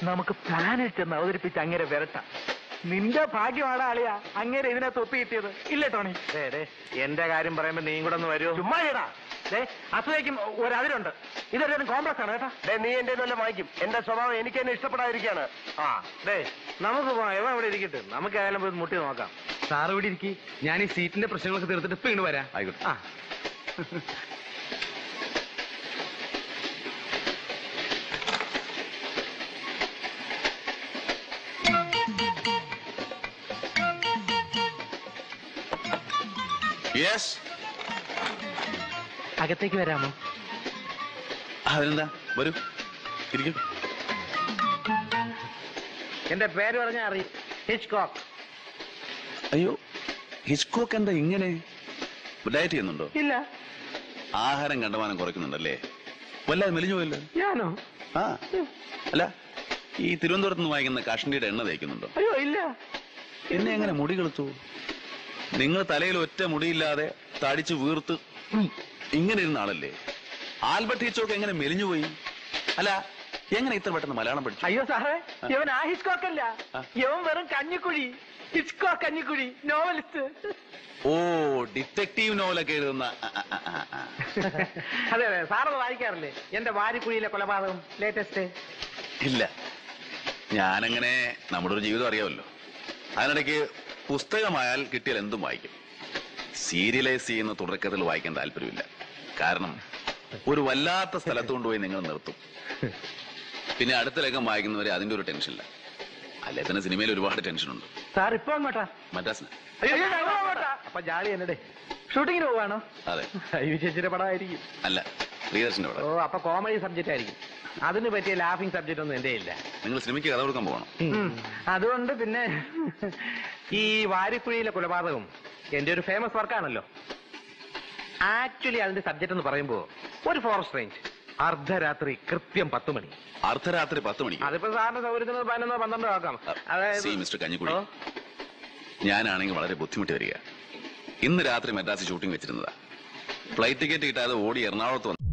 നമുക്ക് പ്ലാനിൽ ചെന്ന് അവതരിപ്പിച്ച് അങ്ങനെ വരട്ടാം നിന്റെ ഭാഗ്യമാണ് ആളിയ അങ്ങനെ ഇതിനകത്ത് ഒപ്പി കിട്ടിയത് ഇല്ലേ ടോണി എന്റെ കാര്യം പറയുമ്പോ നീ കൂടെ ഒന്ന് വരുമോ ചുമ്മാ ഇടാ അസുഖയ്ക്കും ഒരു അതിരുണ്ട് ഇതൊരു കോംപ്ലക്സ് ആണ് കേട്ടാ ദേ, നീ എന്റെ വല്ല വാങ്ങിക്കും എന്റെ സ്വഭാവം എനിക്ക് തന്നെ ഇഷ്ടപ്പെടാതിരിക്കാണ് ആ ഡേ നമുക്ക് പോവാം എവ അവിടെ ഇരിക്കട്ടെ നമുക്ക് ഏതായാലും പോയി മുട്ടി നോക്കാം സാർ ഇവിടെ ഇരിക്കി ഞാൻ ഈ സീറ്റിന്റെ പ്രശ്നങ്ങളൊക്കെ തീർത്തിട്ട് ഇപ്പൊ ഇങ്ങോട്ട് വരാം ആയിക്കോട്ടെ ആ യെസ് അകത്തേക്ക് വരാമോ അതിനെന്താ വരൂ ഇരിക്കും എന്റെ പേര് പറഞ്ഞാൽ അറിയും ഹിച്ച് കോക്ക് അയ്യോ ഹിച്ച്കോക്ക് എന്താ ഇങ്ങനെ ഡയറ്റ് ചെയ്യുന്നുണ്ടോ ഇല്ല ആഹാരം കണ്ടമാനം കുറയ്ക്കുന്നുണ്ടല്ലേ വല്ലാതെ മെലിഞ്ഞു പോയല്ലോ ഞാനോ ആ അല്ല ഈ തിരുവനന്തപുരത്ത് നിന്ന് വാങ്ങിക്കുന്ന കാഷ്മീരുടെ എണ്ണ തേക്കുന്നുണ്ടോ അയ്യോ ഇല്ല എന്നെ എങ്ങനെ മുടി കളുത്തു നിങ്ങൾ തലയിൽ ഒറ്റ മുടിയില്ലാതെ തടിച്ചു വീർത്ത് ഉം, ഇങ്ങനെ ഇരുന്ന ആളല്ലേ ആൽബർട്ട് ഹിച്ചോക്ക് എങ്ങനെ മെലിഞ്ഞുപോയി അല്ല എങ്ങനെ ഇത്ര പെട്ടെന്ന് മലയാളം പഠിച്ചു അയ്യോ സാറേ ഇവൻ ആ ഹിച്ച്കോക്ക് അല്ല ആ. ഇവൻ വെറും കഞ്ഞിക്കുഴി ഹിച്ച്കോക്ക് കഞ്ഞിക്കുഴി നോവലിസ്റ്റ് ഓ ഡിറ്റക്റ്റീവ് നോവലൊക്കെ എഴുതുന്ന ആ, ആ, ആ, ആ, ആ. അതെ അതെ സാറത് വായിക്കാറില്ലേ എന്റെ വാരിക്കുഴിയിലെ കൊലപാതകം ലേറ്റസ്റ്റ് ഇല്ല ഞാനങ്ങനെ നമ്മുടെ ഒരു ജീവിതം അറിയാമല്ലോ അതിനിടയ്ക്ക് പുസ്തകമായാൽ കിട്ടിയാൽ എന്തും വായിക്കും സീരിയലൈസ് ചെയ്യുന്ന തുടക്കത്തിൽ വായിക്കാൻ താല്പര്യമില്ല കാരണം ഒരു വല്ലാത്ത സ്ഥലത്ത് കൊണ്ടുപോയി നിങ്ങൾ നിർത്തും പിന്നെ അടുത്ത ലേഖം വായിക്കുന്നവരെ അതിന്റെ ഒരു ടെൻഷനില്ല അല്ലേ തന്നെ സിനിമയിൽ ഒരുപാട് ടെൻഷനുണ്ട് സാർ ഇപ്പൊ അങ്ങോട്ടാ മദ്രാസിന് അയ്യോ ഞങ്ങൾ അങ്ങോട്ടാ അപ്പൊ ജാളി എന്നടേ ഷൂട്ടിങ്ങിന് പോവാണോ അതെ അയ്യോ ചേച്ചിയുടെ പടമായിരിക്കും അല്ല പ്രിയദർശന്റെ ഓ അവിടെ അപ്പൊ കോമഡി സബ്ജക്റ്റ് ആയിരിക്കും അതിന് പറ്റിയ ലാഫിംഗ് സബ്ജക്റ്റ് ഒന്നും എന്റെ ഇല്ല നിങ്ങൾ സിനിമയ്ക്ക് കഥ കൊടുക്കാൻ പോകണം ഉം. അതുകൊണ്ട് പിന്നെ ഈ വാരിക്കുഴിയിലെ കൊലപാതകം എന്റെ ഒരു ഫേമസ് വർക്കാണല്ലോ ആക്ച്വലി അതിന്റെ സബ്ജക്ട് എന്ന് പറയുമ്പോ ഒരു ഫോറസ്റ്റ് റേഞ്ച് അർദ്ധരാത്രി കൃത്യം പത്ത് മണി അർദ്ധരാത്രി പത്ത് മണിക്ക് അതിപ്പോ സാറിന്റെ സൗകര്യത്തിന് പതിനൊന്നോ പന്ത്രണ്ടോ ആക്കാം സി മിസ്റ്റർ കഞ്ഞിക്കുഴി ഓ, ഞാനാണെങ്കിൽ വളരെ ബുദ്ധിമുട്ടി വരിക ഇന്ന് രാത്രി മദ്രാസ് ഷൂട്ടിംഗ് വെച്ചിരുന്നതാ ഫ്ലൈറ്റ് ടിക്കറ്റ് കിട്ടാതെ ഓടി എറണാകുളത്ത് വന്നു